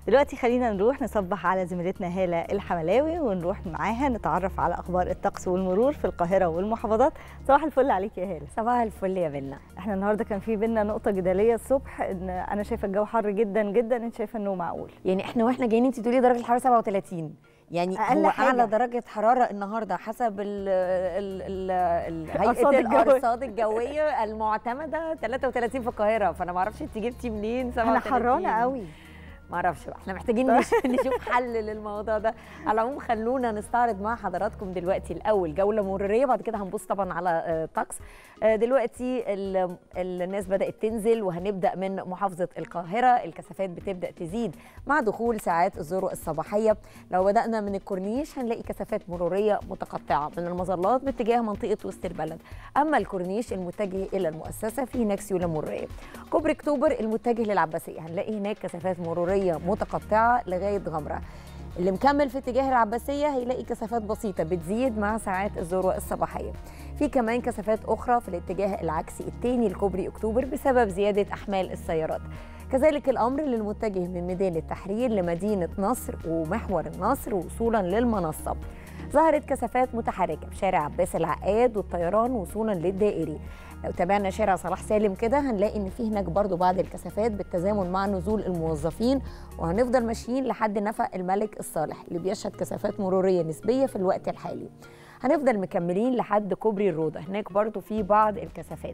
دلوقتي خلينا نروح نصبح على زميلتنا هالة الحملاوي ونروح معاها نتعرف على أخبار الطقس والمرور في القاهرة والمحافظات صباح الفل عليك يا هالة صباح الفل يا بنا احنا النهارده كان في بينا نقطة جدلية الصبح ان انا شايفة الجو حر جدا جدا انت شايفة انه معقول يعني احنا واحنا جايين انت تقولي درجه الحراره 37 يعني أقل هو حاجة. اعلى درجه حراره النهارده حسب ال ال ال ال الأرصاد هيئه الجوية. الارصاد الجويه المعتمده 33 في القاهره فانا ما اعرفش انت جبتي منين انا 37 حرانة قوي ما اعرفش بقى احنا محتاجين نش- نشوف حل للموضوع ده على العموم خلونا نستعرض مع حضراتكم دلوقتي الاول جوله مروريه بعد كده هنبص طبعا على آه، الطقس آه، دلوقتي ال- الناس بدات تنزل وهنبدا من محافظه القاهره الكثافات بتبدا تزيد مع دخول ساعات الذروه الصباحيه لو بدانا من الكورنيش هنلاقي كثافات مروريه متقطعه من المظلات باتجاه منطقه وسط البلد اما الكورنيش المتجه الى المؤسسه في هناك سيوله مروريه كوبري اكتوبر المتجه للعباسيه هنلاقي هناك كثافات مروريه متقطعه لغايه غمره اللي مكمل في اتجاه العباسيه هيلاقي كثافات بسيطه بتزيد مع ساعات الذروه الصباحيه في كمان كثافات اخرى في الاتجاه العكسي الثاني لكوبري اكتوبر بسبب زياده احمال السيارات كذلك الامر للمتجه من ميدان التحرير لمدينه نصر ومحور النصر وصولا للمنصه ظهرت كثافات متحركه في شارع عباس العقاد والطيران وصولا للدائري لو تابعنا شارع صلاح سالم كده هنلاقي ان في هناك برضو بعض الكثافات بالتزامن مع نزول الموظفين وهنفضل ماشيين لحد نفق الملك الصالح اللي بيشهد كثافات مروريه نسبيه في الوقت الحالي هنفضل مكملين لحد كوبري الروضه هناك برضو في بعض الكثافات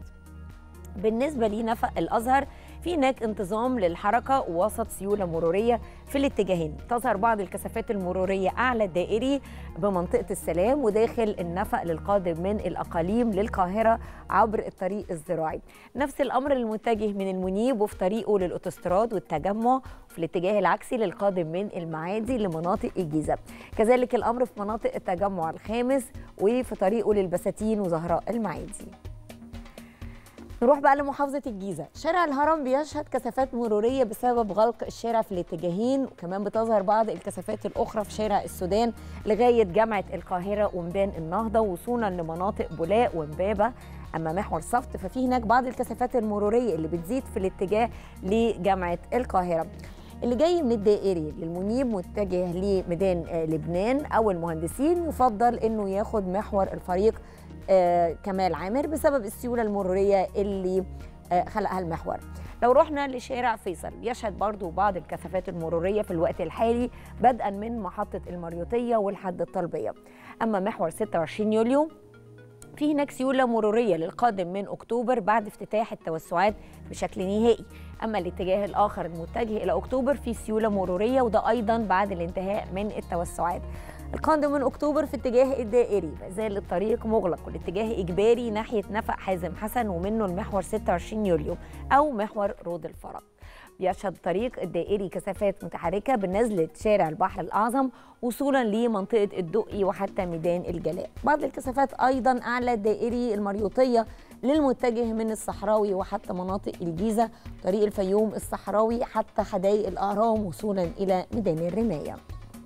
بالنسبة لنفق الأزهر في هناك انتظام للحركة وسط سيولة مرورية في الاتجاهين تظهر بعض الكثافات المرورية أعلى الدائري بمنطقة السلام وداخل النفق للقادم من الأقاليم للقاهرة عبر الطريق الزراعي نفس الأمر المتجه من المنيب وفي طريقه للأوتوستراد والتجمع وفي الاتجاه العكسي للقادم من المعادي لمناطق الجيزة كذلك الأمر في مناطق التجمع الخامس وفي طريقه للبساتين وزهراء المعادي نروح بقى لمحافظة الجيزة شارع الهرم بيشهد كثافات مرورية بسبب غلق الشارع في الاتجاهين وكمان بتظهر بعض الكثافات الأخرى في شارع السودان لغاية جامعة القاهرة وميدان النهضة وصولا لمناطق بولاق ومبابة أما محور صفت ففي هناك بعض الكثافات المرورية اللي بتزيد في الاتجاه لجامعة القاهرة اللي جاي من الدائري للمنيب متجه لميدان آه، لبنان او المهندسين يفضل انه ياخد محور الفريق آه، كمال عامر بسبب السيوله المروريه اللي آه، خلقها المحور لو رحنا لشارع فيصل يشهد برضو بعض الكثافات المروريه في الوقت الحالي بدءا من محطه المريوطيه والحد الطلبيه اما محور 26 يوليو في هناك سيوله مروريه للقادم من اكتوبر بعد افتتاح التوسعات بشكل نهائي اما الاتجاه الاخر المتجه الى اكتوبر في سيوله مروريه وده ايضا بعد الانتهاء من التوسعات القادم من اكتوبر في اتجاه الدائري ما زال الطريق مغلق والاتجاه اجباري ناحيه نفق حازم حسن ومنه المحور 26 يوليو او محور رود الفرج بيشهد الطريق الدائري كثافات متحركه بنزله شارع البحر الاعظم وصولا لمنطقه الدقي وحتى ميدان الجلاء بعض الكثافات ايضا اعلى الدائري المريوطيه للمتجه من الصحراوي وحتى مناطق الجيزه طريق الفيوم الصحراوي حتى حدائق الاهرام وصولا الى ميدان الرمايه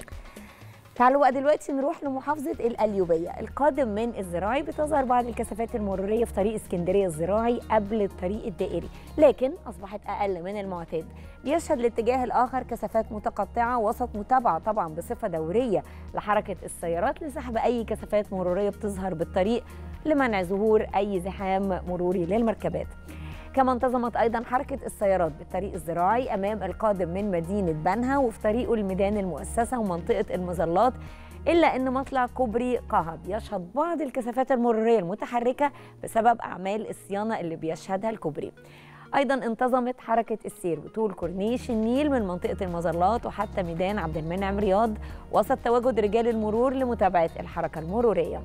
تعالوا بقى دلوقتي نروح لمحافظة القليوبية القادم من الزراعي بتظهر بعض الكثافات المرورية في طريق اسكندرية الزراعي قبل الطريق الدائري لكن أصبحت أقل من المعتاد بيشهد الاتجاه الآخر كثافات متقطعة وسط متابعة طبعا بصفة دورية لحركة السيارات لسحب أي كثافات مرورية بتظهر بالطريق لمنع ظهور أي زحام مروري للمركبات كما انتظمت ايضا حركه السيارات بالطريق الزراعي امام القادم من مدينه بنها وفي طريقه لميدان المؤسسه ومنطقه المظلات الا ان مطلع كوبري قهب يشهد بعض الكثافات المروريه المتحركه بسبب اعمال الصيانه اللي بيشهدها الكوبري ايضا انتظمت حركه السير بطول كورنيش النيل من منطقه المظلات وحتى ميدان عبد المنعم رياض وسط تواجد رجال المرور لمتابعه الحركه المروريه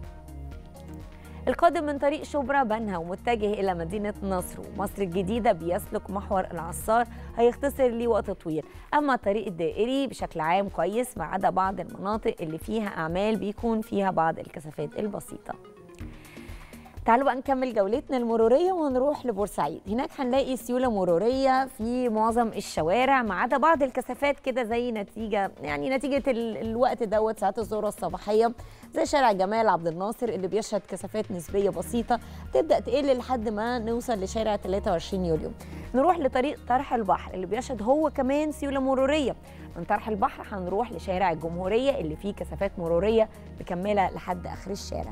القادم من طريق شبرا بنها ومتجه إلى مدينة نصر ومصر الجديدة بيسلك محور العصار هيختصر ليه وقت طويل أما الطريق الدائري بشكل عام كويس ما عدا بعض المناطق اللي فيها أعمال بيكون فيها بعض الكثافات البسيطة تعالوا بقى نكمل جولتنا المروريه ونروح لبورسعيد هناك هنلاقي سيوله مروريه في معظم الشوارع ما عدا بعض الكثافات كده زي نتيجه يعني نتيجه ال- الوقت دوت ساعات الذروه الصباحيه زي شارع جمال عبد الناصر اللي بيشهد كثافات نسبيه بسيطه تبدا تقل لحد ما نوصل لشارع 23 يوليو نروح لطريق طرح البحر اللي بيشهد هو كمان سيوله مروريه من طرح البحر هنروح لشارع الجمهوريه اللي فيه كثافات مروريه مكمله لحد اخر الشارع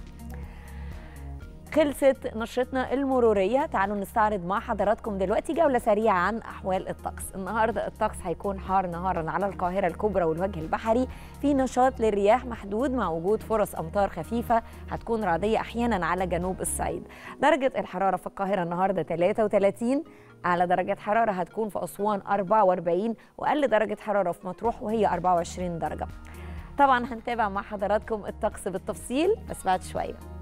خلصت نشرتنا المرورية تعالوا نستعرض مع حضراتكم دلوقتي جولة سريعة عن أحوال الطقس النهاردة الطقس هيكون حار نهارا على القاهرة الكبرى والوجه البحري في نشاط للرياح محدود مع وجود فرص أمطار خفيفة هتكون رعدية أحيانا على جنوب الصعيد درجة الحرارة في القاهرة النهاردة 33 أعلى درجة حرارة هتكون في أسوان 44 وأقل درجة حرارة في مطروح وهي 24 درجة طبعا هنتابع مع حضراتكم الطقس بالتفصيل بس بعد شويه